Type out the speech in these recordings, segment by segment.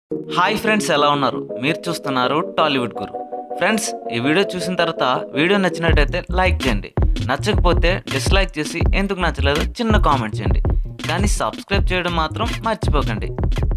hi friends ఎలా ఉన్నారు మీరు చూస్తున్నారు టాలీవుడ్ గురు ఫ్రెండ్స్ ఈ వీడియో చూసిన తర్వాత వీడియో నచ్చినట్టయితే లైక్ చేయండి నచ్చకపోతే డిస్లైక్ చేసి ఎందుకు నచ్చలేదో చిన్న కామెంట్ చేయండి కానీ సబ్స్క్రైబ్ చేయడం మాత్రం మర్చిపోకండి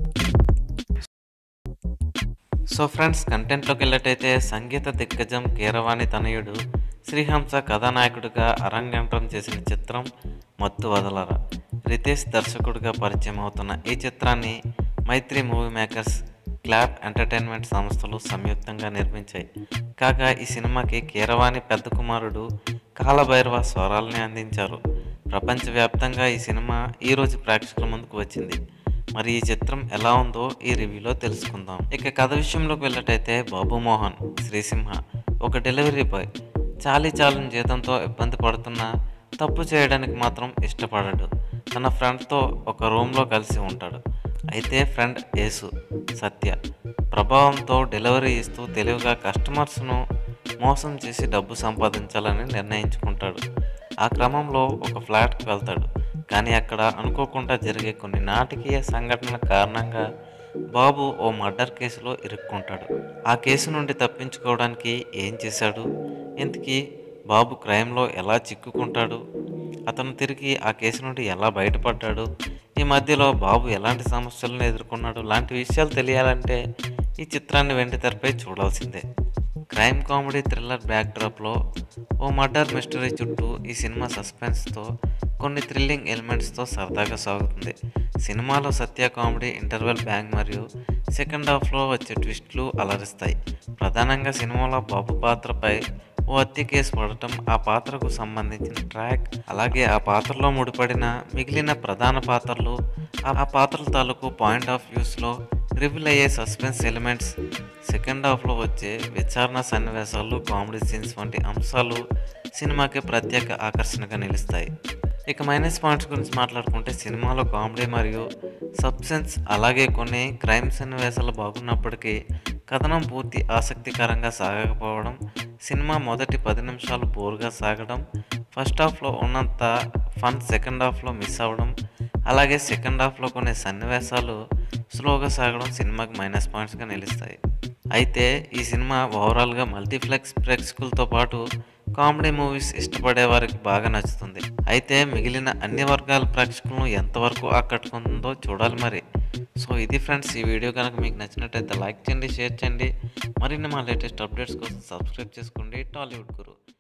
సో ఫ్రెండ్స్ కంటెంట్లోకి వెళ్ళటైతే సంగీత దిగ్గజం కీరవాణి తనయుడు శ్రీహంస కథానాయకుడిగా అరంగేట్రం చేసిన చిత్రం మత్తు వదలరా రితేష్ దర్శకుడిగా పరిచయం అవుతున్న ఈ చిత్రాన్ని Mythri movie makers clap entertainment సంస్థలు సంయుక్తంగా నిర్మించాయి కాగా ఈ సినిమాకి కీరవాణి పెద్ద కుమారుడు కాలభైరవ స్వరాల్ని అందించారు ప్రపంచవ్యాప్తంగా ఈ సినిమా ఈరోజు ప్రేక్షకుల ముందుకు వచ్చింది మరి ఈ చిత్రం ఎలా ఉందో ఈ రివ్యూలో తెలుసుకుందాం ఇక కథ విషయంలోకి వెళ్ళటైతే బాబు మోహన్ శ్రీసింహ ఒక డెలివరీ బాయ్ చాలీ చాలని జీతంతో ఇబ్బంది పడుతున్నా తప్పు చేయడానికి మాత్రం ఇష్టపడడు తన ఫ్రెండ్తో ఒక రూమ్లో కలిసి ఉంటాడు అయితే ఫ్రెండ్ యేసు సత్య ప్రభావంతో డెలివరీ ఇస్తూ తెలివిగా కస్టమర్స్ను మోసం చేసి డబ్బు సంపాదించాలని నిర్ణయించుకుంటాడు ఆ క్రమంలో ఒక ఫ్లాట్కి వెళ్తాడు కానీ అక్కడ అనుకోకుండా జరిగే కొన్ని నాటకీయ సంఘటనల కారణంగా బాబు ఓ మర్డర్ కేసులో ఇరుక్కుంటాడు ఆ కేసు నుండి తప్పించుకోవడానికి ఏం చేశాడు ఇంతకీ బాబు క్రైమ్లో ఎలా చిక్కుకుంటాడు అతను తిరిగి ఆ కేసు నుండి ఎలా బయటపడ్డాడు ఈ మధ్యలో బాబు ఎలాంటి సమస్యలను ఎదుర్కొన్నాడు లాంటి విషయాలు తెలియాలంటే ఈ చిత్రాన్ని వెండి తెరపై చూడాల్సిందే క్రైమ్ కామెడీ థ్రిల్లర్ బ్యాక్డ్రాప్లో ఓ మర్డర్ మిస్టరీ చుట్టూ ఈ సినిమా సస్పెన్స్తో కొన్ని థ్రిల్లింగ్ ఎలిమెంట్స్తో సరదాగా సాగుతుంది సినిమాలో సత్య కామెడీ ఇంటర్వెల్ బ్యాంగ్ మరియు సెకండ్ హాఫ్లో వచ్చే ట్విస్ట్లు అలరిస్తాయి ప్రధానంగా సినిమాలో బాబు పాత్రపై ఓ హత్య కేసు పడటం ఆ పాత్రకు సంబంధించిన ట్రాక్ అలాగే ఆ పాత్రలో ముడిపడిన మిగిలిన ప్రధాన పాత్రలు ఆ పాత్రల తాలూకు పాయింట్ ఆఫ్ వ్యూస్లో రివీల్ అయ్యే సస్పెన్స్ ఎలిమెంట్స్ సెకండ్ హాఫ్లో వచ్చే విచారణ సన్నివేశాలు కామెడీ సీన్స్ వంటి అంశాలు సినిమాకి ప్రత్యేక ఆకర్షణగా నిలుస్తాయి ఇక మైనస్ పాయింట్స్ గురించి మాట్లాడుకుంటే సినిమాలో కామెడీ మరియు సబ్సెన్స్ అలాగే కొన్ని క్రైమ్ సన్నివేశాలు బాగున్నప్పటికీ కథనం పూర్తి ఆసక్తికరంగా సాగకపోవడం సినిమా మొదటి పది నిమిషాలు బోర్గా సాగడం ఫస్ట్ హాఫ్లో ఉన్నంత ఫన్ సెకండ్ హాఫ్లో మిస్ అవ్వడం అలాగే సెకండ్ హాఫ్లో కొన్ని సన్నివేశాలు స్లోగా సాగడం సినిమాకి మైనస్ పాయింట్స్గా నిలుస్తాయి అయితే ఈ సినిమా ఓవరాల్గా మల్టీప్లెక్స్ ప్రేక్షకులతో పాటు కామెడీ మూవీస్ ఇష్టపడే వారికి బాగా నచ్చుతుంది అయితే మిగిలిన అన్ని వర్గాల ప్రేక్షకులను ఎంతవరకు ఆకట్టుకుంటుందో చూడాలి మరి సో ఇది ఫ్రెండ్స్ ఈ వీడియో కనుక మీకు నచ్చినట్టయితే లైక్ చేయండి షేర్ చేయండి మరిన్ని మా లేటెస్ట్ అప్డేట్స్ కోసం సబ్స్క్రైబ్ చేసుకోండి టాలీవుడ్ గురు